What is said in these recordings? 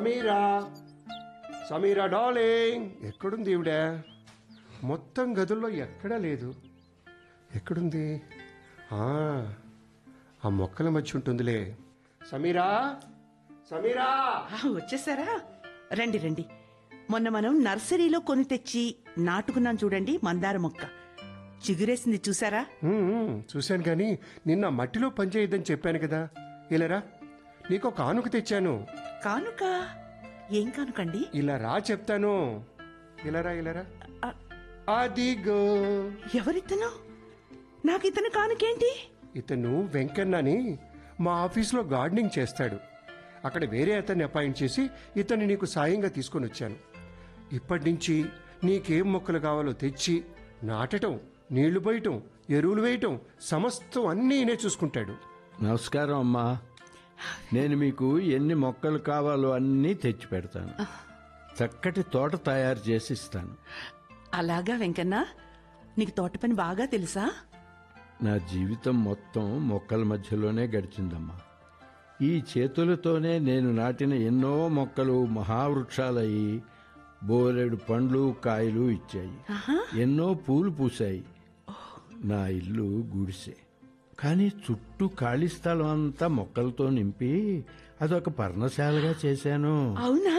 Sameera Sameera darling ఎక్కడుంది ఈవిడ మొత్తం గదుల్లో ఎక్కడా లేదు ఎక్కడుంది ఆ, ఆ మొక్కల మధ్య ఉంటుందిలే సమీరా సమీరా ఆ, వచ్చేసారా రండి రండి మొన్న మనం నర్సరీలో కొని తెచ్చి నాటుకున్నాం చూడండి మందార మొక్క చిగురేసింది చూసారా ఉమ్, ఉమ్, చూశాను కానీ నిన్న మట్టిలో పనిచేయద్దని చెప్పాను కదా ఇలారా నీకు ఒక ఆనుకు తెచ్చాను కానుక ఏం కానుకండి ఇలా రా చెప్తాను ఇలారా ఇలారా ఆ, అదిగో ఎవరితను నాకు ఇతను కానుకేంటి ఇతను వెంకన్నని మా ఆఫీస్లో గార్డెనింగ్ చేస్తాడు అక్కడ వేరే అతన్ని అపాయింట్ చేసి ఇతన్ని నీకు సాయంగా తీసుకొని వచ్చాను ఇప్పటి నుంచి నీకేం మొక్కలు కావాలో తెచ్చి నాటటం నీళ్లు పోయటం ఎరువులు వేయటం సమస్తం అన్నీ ఈయనే చూసుకుంటాడు నమస్కారం అమ్మా నేను మీకు ఎన్ని మొక్కలు కావాలో అన్నీ తెచ్చి పెడతాను చక్కటి తోట తయారు చేసి ఇస్తాను అలాగా వెంకన్న నీకు తోట పని బాగా తెలుసా నా జీవితం మొత్తం మొక్కల మధ్యలోనే గడిచిందమ్మా ఈ చేతులతోనే నేను నాటిన ఎన్నో మొక్కలు మహావృక్షాలయ్యి బోలెడు పండ్లు కాయలు ఇచ్చాయి ఎన్నో పూలు పూసాయి నా ఇల్లు గుడిసె కానీ చుట్టూ ఖాళీ స్థలం అంతా మొక్కలతో నింపి అదొక పర్ణశాలగా చేశాను అవునా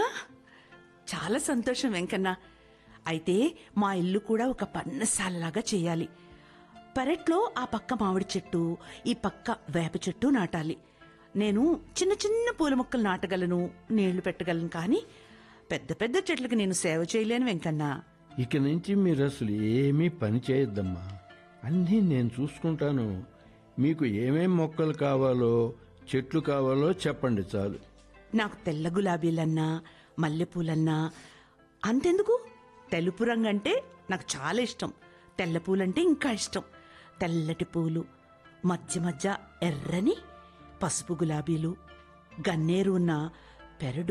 చాలా సంతోషం వెంకన్న అయితే మా ఇల్లు కూడా ఒక పన్నశాలలాగా చేయాలి పెరట్లో ఆ పక్క మామిడి చెట్టు ఈ పక్క వేప చెట్టు నాటాలి నేను చిన్న చిన్న పూల మొక్కలు నాటగలను నీళ్లు పెట్టగలను కానీ పెద్ద పెద్ద చెట్లకి నేను సేవ చేయలేను వెంకన్న ఇక నుంచి మీరు అసలు ఏమీ పని చేయొద్దమ్మా అన్నీ నేను చూసుకుంటాను మీకు ఏమేం మొక్కలు కావాలో చెట్లు కావాలో చెప్పండి చాలు నాకు తెల్ల గులాబీలన్నా మల్లెపూలన్నా అంతెందుకు తెలుపు రంగు అంటే నాకు చాలా ఇష్టం తెల్ల పూలంటే ఇంకా ఇష్టం తెల్లటి పూలు మధ్య మధ్య ఎర్రని పసుపు గులాబీలు గన్నేరు ఉన్న పెరడు